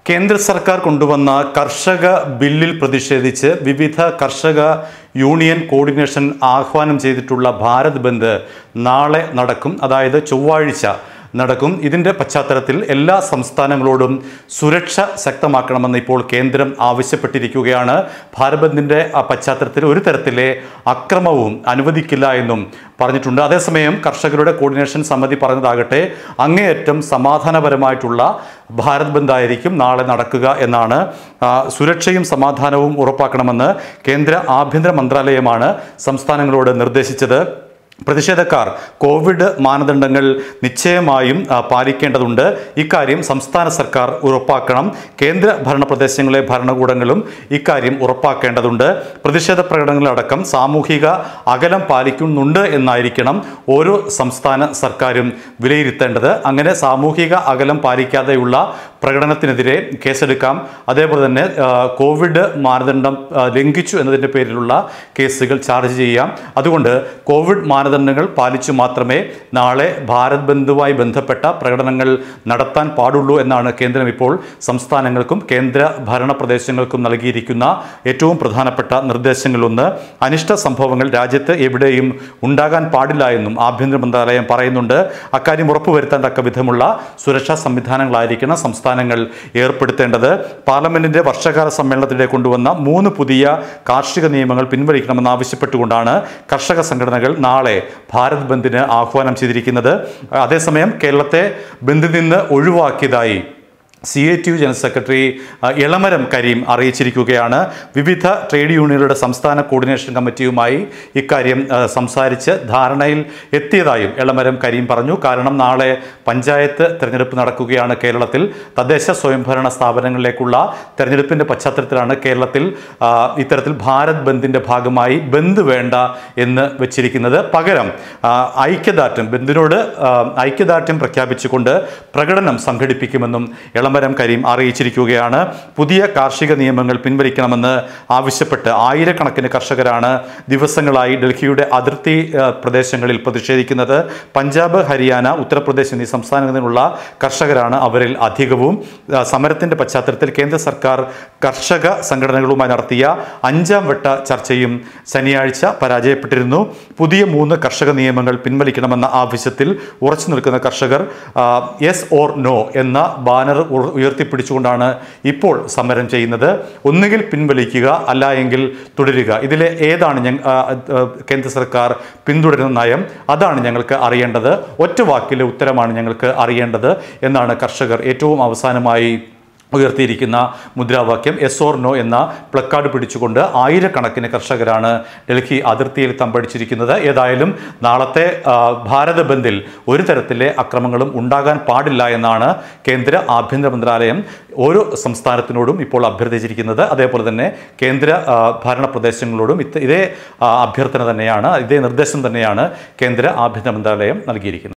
കേന്ദ്ര സർക്കാർ കൊണ്ടുവന്ന കർഷക ബില്ലിൽ പ്രതിഷേധിച്ച് വിവിധ കർഷക യൂണിയൻ കോർഡിനേഷൻ ആഹ്വാനം ചെയ്തിട്ടുള്ള ഭാരത് ബന്ദ് നാളെ നടക്കും അതായത് ചൊവ്വാഴ്ച നടക്കും ഇതിൻ്റെ പശ്ചാത്തലത്തിൽ എല്ലാ സംസ്ഥാനങ്ങളോടും സുരക്ഷ ശക്തമാക്കണമെന്ന് ഇപ്പോൾ കേന്ദ്രം ആവശ്യപ്പെട്ടിരിക്കുകയാണ് ഭാരത് ബന്ദിൻ്റെ ആ പശ്ചാത്തലത്തിൽ ഒരു തരത്തിലെ അക്രമവും അനുവദിക്കില്ല എന്നും പറഞ്ഞിട്ടുണ്ട് അതേസമയം കർഷകരുടെ കോർഡിനേഷൻ സമിതി പറഞ്ഞതാകട്ടെ അങ്ങേയറ്റം സമാധാനപരമായിട്ടുള്ള ഭാരത് ബന്ദായിരിക്കും നാളെ നടക്കുക എന്നാണ് ആ, സുരക്ഷയും സമാധാനവും ഉറപ്പാക്കണമെന്ന് കേന്ദ്ര ആഭ്യന്തര മന്ത്രാലയമാണ് സംസ്ഥാനങ്ങളോട് നിർദ്ദേശിച്ചത് പ്രതിഷേധക്കാർ കോവിഡ് മാനദണ്ഡങ്ങൾ നിശ്ചയമായും ആ, പാലിക്കേണ്ടതുണ്ട് ഇക്കാര്യം സംസ്ഥാന സർക്കാർ ഉറപ്പാക്കണം കേന്ദ്ര ഭരണ പ്രദേശങ്ങളിലെ ഭരണകൂടങ്ങളും ഇക്കാര്യം ഉറപ്പാക്കേണ്ടതുണ്ട് പ്രതിഷേധ പ്രകടനങ്ങളടക്കം സാമൂഹിക അകലം പാലിക്കുന്നുണ്ട് എന്നായിരിക്കണം ഓരോ സംസ്ഥാന സർക്കാരും വിലയിരുത്തേണ്ടത് അങ്ങനെ സാമൂഹിക അകലം പാലിക്കാതെയുള്ള പ്രകടനത്തിനെതിരെ കേസെടുക്കാം അതേപോലെ തന്നെ ആ, കോവിഡ് മാനദണ്ഡം ആ, ലംഘിച്ചു എന്നതിൻ്റെ പേരിലുള്ള കേസുകൾ ചാർജ് ചെയ്യാം അതുകൊണ്ട് കോവിഡ് മാനദണ്ഡങ്ങൾ പാലിച്ചു മാത്രമേ നാളെ ഭാരത് ബന്ധുവുമായി ബന്ധപ്പെട്ട പ്രകടനങ്ങൾ നടത്താൻ പാടുള്ളൂ എന്നാണ് കേന്ദ്രം ഇപ്പോൾ സംസ്ഥാനങ്ങൾക്കും കേന്ദ്ര ഭരണ പ്രദേശങ്ങൾക്കും നൽകിയിരിക്കുന്ന ഏറ്റവും പ്രധാനപ്പെട്ട നിർദ്ദേശങ്ങളിലൊന്ന് അനിഷ്ട സംഭവങ്ങൾ രാജ്യത്ത് എവിടെയും ഉണ്ടാകാൻ പാടില്ല എന്നും ആഭ്യന്തര മന്ത്രാലയം പറയുന്നുണ്ട് അക്കാര്യം ഉറപ്പുവരുത്താൻ തക്ക വിധമുള്ള സുരക്ഷാ സംവിധാനങ്ങളായിരിക്കണം സംസ്ഥാനങ്ങൾ ഏർപ്പെടുത്തേണ്ടത് പാർലമെന്റിന്റെ വർഷകാല സമ്മേളനത്തിനിടെ കൊണ്ടുവന്ന മൂന്ന് പുതിയ കാർഷിക നിയമങ്ങൾ പിൻവലിക്കണമെന്ന് ആവശ്യപ്പെട്ടുകൊണ്ടാണ് കർഷക സംഘടനകൾ നാളെ ഭാരത് ബന്ദിന് ആഹ്വാനം ചെയ്തിരിക്കുന്നത് അതേസമയം കേരളത്തെ ബന്ദിൽ നിന്ന് ഒഴിവാക്കിയതായി C I T U general secretary ആ, എളമരം കരീം അറിയിച്ചിരിക്കുകയാണ് വിവിധ ട്രേഡ് യൂണിയനുകളുടെ സംസ്ഥാന കോർഡിനേഷൻ കമ്മിറ്റിയുമായി ഇക്കാര്യം ആ, സംസാരിച്ച് ധാരണയിൽ എത്തിയതായും എളമരം കരീം പറഞ്ഞു കാരണം നാളെ പഞ്ചായത്ത് തെരഞ്ഞെടുപ്പ് നടക്കുകയാണ് കേരളത്തിൽ തദ്ദേശ സ്വയംഭരണ സ്ഥാപനങ്ങളിലേക്കുള്ള തെരഞ്ഞെടുപ്പിൻ്റെ പശ്ചാത്തലത്തിലാണ് കേരളത്തിൽ ആ, ഇത്തരത്തിൽ ഭാരത് ബന്ദിൻ്റെ ഭാഗമായി ബന്ദ് വേണ്ട എന്ന് വെച്ചിരിക്കുന്നത് പകരം ആ, ഐക്യദാർഢ്യം ബന്ദിനോട് ആ, ഐക്യദാർഢ്യം പ്രഖ്യാപിച്ചുകൊണ്ട് പ്രകടനം സംഘടിപ്പിക്കുമെന്നും എളമരം കരീം അറിയിച്ചിരിക്കുകയാണ് പുതിയ കാർഷിക നിയമങ്ങൾ പിൻവലിക്കണമെന്ന് ആവശ്യപ്പെട്ട് ആയിരക്കണക്കിന് കർഷകരാണ് ദിവസങ്ങളായി ഡൽഹിയുടെ അതിർത്തി ആ, പ്രദേശങ്ങളിൽ പ്രതിഷേധിക്കുന്നത് പഞ്ചാബ് ഹരിയാന ഉത്തർപ്രദേശ് എന്നീ സംസ്ഥാനങ്ങളിൽ നിന്നുള്ള കർഷകരാണ് അവരിൽ അധികവും ആ, സമരത്തിന്റെ പശ്ചാത്തലത്തിൽ കേന്ദ്ര സർക്കാർ കർഷക സംഘടനകളുമായി നടത്തിയ അഞ്ചാം വട്ട ചർച്ചയും ശനിയാഴ്ച പരാജയപ്പെട്ടിരുന്നു പുതിയ മൂന്ന് കർഷക നിയമങ്ങൾ പിൻവലിക്കണമെന്ന ആവശ്യത്തിൽ ഉറച്ചു നിൽക്കുന്ന കർഷകർ യെസ് ഓർ നോ എന്ന ബാനർ ഉ- ഉയർത്തിപ്പിടിച്ചുകൊണ്ടാണ് ഇപ്പോൾ സമരം ചെയ്യുന്നത് ഒന്നുകിൽ പിൻവലിക്കുക അല്ല എങ്കിൽ തുടരുക ഇതിലെ ഏതാണ് ഞങ്ങ ആ, ആ, കേന്ദ്ര സർക്കാർ പിന്തുടരുന്ന നയം അതാണ് ഞങ്ങൾക്ക് അറിയേണ്ടത് ഒറ്റ വാക്കിലെ ഉത്തരമാണ് ഞങ്ങൾക്ക് അറിയേണ്ടത് എന്നാണ് കർഷകർ ഏറ്റവും അവസാനമായി ഉയർത്തിയിരിക്കുന്ന മുദ്രാവാക്യം എസ് ഓർ നോ എന്ന പ്ലക്കാർഡ് പിടിച്ചുകൊണ്ട് ആയിരക്കണക്കിന് കർഷകരാണ് ഡൽഹി അതിർത്തിയിൽ തമ്പടിച്ചിരിക്കുന്നത് ഏതായാലും നാളത്തെ ആ, ഭാരത് ബന്ദിൽ ഒരു തരത്തിലെ അക്രമങ്ങളും ഉണ്ടാകാൻ പാടില്ല എന്നാണ് കേന്ദ്ര ആഭ്യന്തര മന്ത്രാലയം ഓരോ സംസ്ഥാനത്തിനോടും ഇപ്പോൾ അഭ്യർത്ഥിച്ചിരിക്കുന്നത് അതേപോലെ തന്നെ കേന്ദ്ര ആ, ഭരണ പ്രദേശങ്ങളോടും ഇത് ഇതേ ആ, അഭ്യർത്ഥന തന്നെയാണ് ഇതേ നിർദ്ദേശം തന്നെയാണ് കേന്ദ്ര ആഭ്യന്തര മന്ത്രാലയം നൽകിയിരിക്കുന്നത്